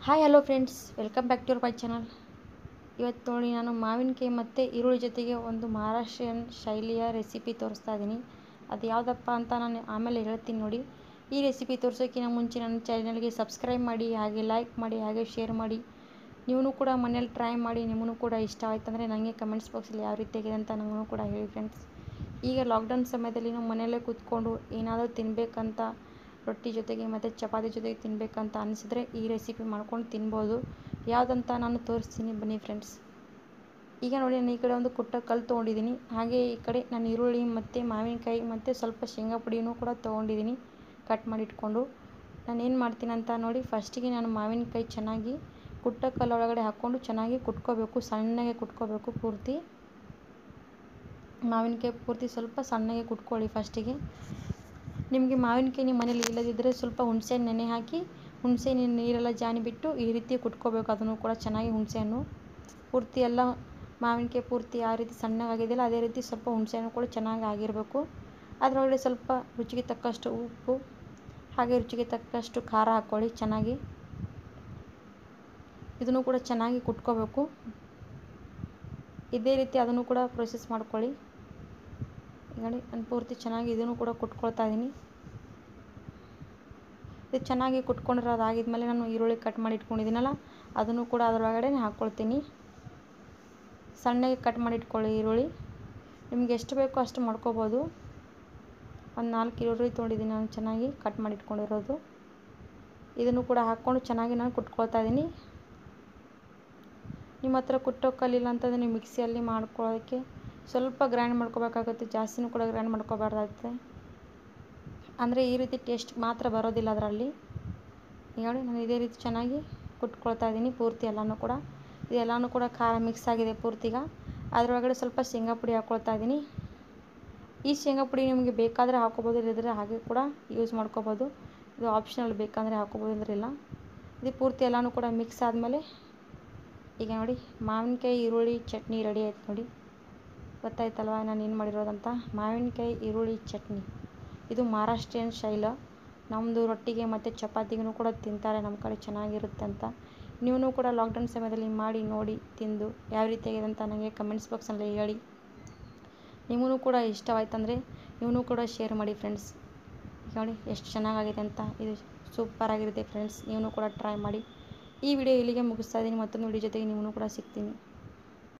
hi hello friends welcome back to your my channel ಇವತ್ತು ನೋಡಿ ನಾನು ಮಾವಿನಕಾಯಿ ಮತ್ತು ಈರುಳ್ಳಿ ಜೊತೆಗೆ ಒಂದು ಮಹಾರಾಷ್ಟ್ರೀಯನ್ ಶೈಲಿಯ ರೆಸಿಪಿ ತೋರಿಸ್ತಾ ಇದ್ದೀನಿ ಅದು ಯಾವುದಪ್ಪ ಅಂತ ನಾನು ಆಮೇಲೆ ಹೇಳ್ತೀನಿ ನೋಡಿ ಈ ರೆಸಿಪಿ ತೋರಿಸೋಕ್ಕಿಂತ ಮುಂಚೆ ನನ್ನ ಚಾನಲ್ಗೆ ಸಬ್ಸ್ಕ್ರೈಬ್ ಮಾಡಿ ಹಾಗೆ ಲೈಕ್ ಮಾಡಿ ಹಾಗೆ ಶೇರ್ ಮಾಡಿ ನೀವು ಕೂಡ ಮನೇಲಿ ಟ್ರೈ ಮಾಡಿ ನಿಮಗೂ ಕೂಡ ಇಷ್ಟ ಆಯ್ತಂದರೆ ನನಗೆ ಕಮೆಂಟ್ಸ್ ಬಾಕ್ಸಲ್ಲಿ ಯಾವ ರೀತಿಯಾಗಿದೆ ಅಂತ ನನಗೂ ಕೂಡ ಹೇಳಿ ಫ್ರೆಂಡ್ಸ್ ಈಗ ಲಾಕ್ಡೌನ್ ಸಮಯದಲ್ಲಿ ನಾವು ಮನೆಯಲ್ಲೇ ಕೂತ್ಕೊಂಡು ಏನಾದರೂ ತಿನ್ನಬೇಕಂತ ರೊಟ್ಟಿ ಜೊತೆಗೆ ಮತ್ತು ಚಪಾತಿ ಜೊತೆಗೆ ತಿನ್ನಬೇಕಂತ ಅನಿಸಿದ್ರೆ ಈ ರೆಸಿಪಿ ಮಾಡ್ಕೊಂಡು ತಿನ್ಬೋದು ಯಾವುದಂತ ನಾನು ತೋರಿಸ್ತೀನಿ ಬನ್ನಿ ಫ್ರೆಂಡ್ಸ್ ಈಗ ನೋಡಿ ನಾನು ಈ ಕಡೆ ಒಂದು ಕುಟ್ಟ ಕಲ್ಲು ತೊಗೊಂಡಿದ್ದೀನಿ ಹಾಗೆ ಈ ಕಡೆ ನಾನು ಈರುಳ್ಳಿ ಮತ್ತು ಮಾವಿನಕಾಯಿ ಮತ್ತು ಸ್ವಲ್ಪ ಶೇಂಗಾ ಪುಡಿನೂ ಕೂಡ ತೊಗೊಂಡಿದ್ದೀನಿ ಕಟ್ ಮಾಡಿ ಇಟ್ಕೊಂಡು ನಾನು ಏನು ಮಾಡ್ತೀನಿ ಅಂತ ನೋಡಿ ಫಸ್ಟಿಗೆ ನಾನು ಮಾವಿನಕಾಯಿ ಚೆನ್ನಾಗಿ ಕುಟ್ಟ ಕಲ್ಲು ಒಳಗಡೆ ಹಾಕ್ಕೊಂಡು ಚೆನ್ನಾಗಿ ಕುಟ್ಕೋಬೇಕು ಸಣ್ಣಗೆ ಕುಟ್ಕೋಬೇಕು ಪೂರ್ತಿ ಮಾವಿನಕಾಯಿ ಪೂರ್ತಿ ಸ್ವಲ್ಪ ಸಣ್ಣಗೆ ಕುಟ್ಕೊಳ್ಳಿ ಫಸ್ಟಿಗೆ ನಿಮಗೆ ಮಾವಿನಕಾಯಿ ನಿಮ್ಮ ಮನೇಲಿ ಇಲ್ಲದಿದ್ದರೆ ಸ್ವಲ್ಪ ಹುಣಸೆ ನೆನೆ ಹಾಕಿ ಹುಣಸೆ ನೀರೆಲ್ಲ ಜಾನಿ ಬಿಟ್ಟು ಈ ರೀತಿ ಕುಟ್ಕೋಬೇಕು ಅದನ್ನು ಕೂಡ ಚೆನ್ನಾಗಿ ಹುಣಸೆಹಣ್ಣು ಪೂರ್ತಿ ಎಲ್ಲ ಮಾವಿನಕಾಯಿ ಪೂರ್ತಿ ಯಾವ ರೀತಿ ಸಣ್ಣಗಾಗಿದೆಯಲ್ಲ ಅದೇ ರೀತಿ ಸ್ವಲ್ಪ ಹುಣಸೆಹಣ್ಣು ಕೂಡ ಚೆನ್ನಾಗಿ ಆಗಿರಬೇಕು ಅದರೊಳಗಡೆ ಸ್ವಲ್ಪ ರುಚಿಗೆ ತಕ್ಕಷ್ಟು ಉಪ್ಪು ಹಾಗೆ ರುಚಿಗೆ ತಕ್ಕಷ್ಟು ಖಾರ ಹಾಕ್ಕೊಳ್ಳಿ ಚೆನ್ನಾಗಿ ಇದನ್ನು ಕೂಡ ಚೆನ್ನಾಗಿ ಕುಟ್ಕೋಬೇಕು ಇದೇ ರೀತಿ ಅದನ್ನು ಕೂಡ ಪ್ರೊಸೆಸ್ ಮಾಡ್ಕೊಳ್ಳಿ ನೋಡಿ ನಾನು ಪೂರ್ತಿ ಚೆನ್ನಾಗಿ ಇದನ್ನು ಕೂಡ ಕುಟ್ಕೊಳ್ತಾ ಇದ್ದೀನಿ ಇದು ಚೆನ್ನಾಗಿ ಕುಟ್ಕೊಂಡಿರೋದಾಗಿದ್ಮೇಲೆ ನಾನು ಈರುಳ್ಳಿ ಕಟ್ ಮಾಡಿ ಇಟ್ಕೊಂಡಿದ್ದೀನಲ್ಲ ಅದನ್ನು ಕೂಡ ಅದರೊಳಗಡೆ ಹಾಕ್ಕೊಳ್ತೀನಿ ಸಣ್ಣಗೆ ಕಟ್ ಮಾಡಿ ಇಟ್ಕೊಳ್ಳಿ ಈರುಳ್ಳಿ ನಿಮ್ಗೆ ಎಷ್ಟು ಬೇಕೋ ಅಷ್ಟು ಮಾಡ್ಕೋಬೋದು ಒಂದು ನಾಲ್ಕು ಈರುಳ್ಳಿ ತೊಗೊಂಡಿದ್ದೀನಿ ನಾನು ಚೆನ್ನಾಗಿ ಕಟ್ ಮಾಡಿ ಇಟ್ಕೊಂಡಿರೋದು ಇದನ್ನು ಕೂಡ ಹಾಕ್ಕೊಂಡು ಚೆನ್ನಾಗಿ ನಾನು ಕುಟ್ಕೊಳ್ತಾ ಇದ್ದೀನಿ ನಿಮ್ಮ ಹತ್ರ ಕುಟ್ಟೋ ಕಲ್ಲಿಲ್ಲ ಅಂತಂದರೆ ನೀವು ಮಿಕ್ಸಿಯಲ್ಲಿ ಮಾಡ್ಕೊಳ್ಳೋದಕ್ಕೆ ಸ್ವಲ್ಪ ಗ್ರೈಂಡ್ ಮಾಡ್ಕೋಬೇಕಾಗುತ್ತೆ ಜಾಸ್ತಿನೂ ಕೂಡ ಗ್ರೈಂಡ್ ಮಾಡ್ಕೋಬಾರ್ದಾಗುತ್ತೆ ಅಂದರೆ ಈ ರೀತಿ ಟೇಸ್ಟ್ ಮಾತ್ರ ಬರೋದಿಲ್ಲ ಅದರಲ್ಲಿ ನೋಡಿ ನಾನು ಇದೇ ರೀತಿ ಚೆನ್ನಾಗಿ ಕುಟ್ಕೊಳ್ತಾ ಇದ್ದೀನಿ ಪೂರ್ತಿ ಎಲ್ಲನೂ ಕೂಡ ಇದೆಲ್ಲನೂ ಕೂಡ ಖಾರ ಮಿಕ್ಸ್ ಆಗಿದೆ ಪೂರ್ತಿಗ ಅದರೊಳಗಡೆ ಸ್ವಲ್ಪ ಶೇಂಗಾ ಪುಡಿ ಹಾಕ್ಕೊಳ್ತಾ ಇದ್ದೀನಿ ಈ ಶೇಂಗಾ ಪುಡಿ ನಿಮಗೆ ಬೇಕಾದರೆ ಹಾಕೋಬೋದು ಇಲ್ಲದಿದ್ದರೆ ಹಾಗೆ ಕೂಡ ಯೂಸ್ ಮಾಡ್ಕೋಬೋದು ಇದು ಆಪ್ಷನಲ್ ಬೇಕಂದರೆ ಹಾಕೋಬೋದು ಅಂದ್ರಿಲ್ಲ ಇದು ಪೂರ್ತಿ ಎಲ್ಲನೂ ಕೂಡ ಮಿಕ್ಸ್ ಆದಮೇಲೆ ಈಗ ನೋಡಿ ಮಾವಿನಕಾಯಿ ಈರುಳ್ಳಿ ಚಟ್ನಿ ರೆಡಿ ಆಯ್ತು ನೋಡಿ ಗೊತ್ತಾಯ್ತಲ್ವ ನಾನು ಏನು ಮಾಡಿರೋದಂತ ಮಾವಿನಕಾಯಿ ಈರುಳ್ಳಿ ಚಟ್ನಿ ಇದು ಮಹಾರಾಷ್ಟ್ರೀಯನ್ ಶೈಲ ನಮ್ಮದು ರೊಟ್ಟಿಗೆ ಮತ್ತು ಚಪಾತಿಗೂ ಕೂಡ ತಿಂತಾರೆ ನಮ್ಮ ಕಡೆ ಚೆನ್ನಾಗಿರುತ್ತೆ ಅಂತ ನೀವು ಕೂಡ ಲಾಕ್ಡೌನ್ ಸಮಯದಲ್ಲಿ ಮಾಡಿ ನೋಡಿ ತಿಂದು ಯಾವ ರೀತಿಯಾಗಿದೆ ಅಂತ ನನಗೆ ಕಮೆಂಟ್ಸ್ ಬಾಕ್ಸಲ್ಲಿ ಹೇಳಿ ನಿಮಗೂ ಕೂಡ ಇಷ್ಟವಾಯ್ತಂದರೆ ನೀವು ಕೂಡ ಶೇರ್ ಮಾಡಿ ಫ್ರೆಂಡ್ಸ್ ನೋಡಿ ಎಷ್ಟು ಚೆನ್ನಾಗಾಗಿದೆ ಅಂತ ಇದು ಸೂಪರಾಗಿರುತ್ತೆ ಫ್ರೆಂಡ್ಸ್ ನೀವು ಕೂಡ ಟ್ರೈ ಮಾಡಿ ಈ ವಿಡಿಯೋ ಇಲ್ಲಿಗೆ ಮುಗಿಸ್ತಾ ಇದ್ದೀನಿ ಮತ್ತೊಂದು ವಿಡಿಯೋ ಜೊತೆಗೆ ನೀವು ಕೂಡ ಸಿಗ್ತೀನಿ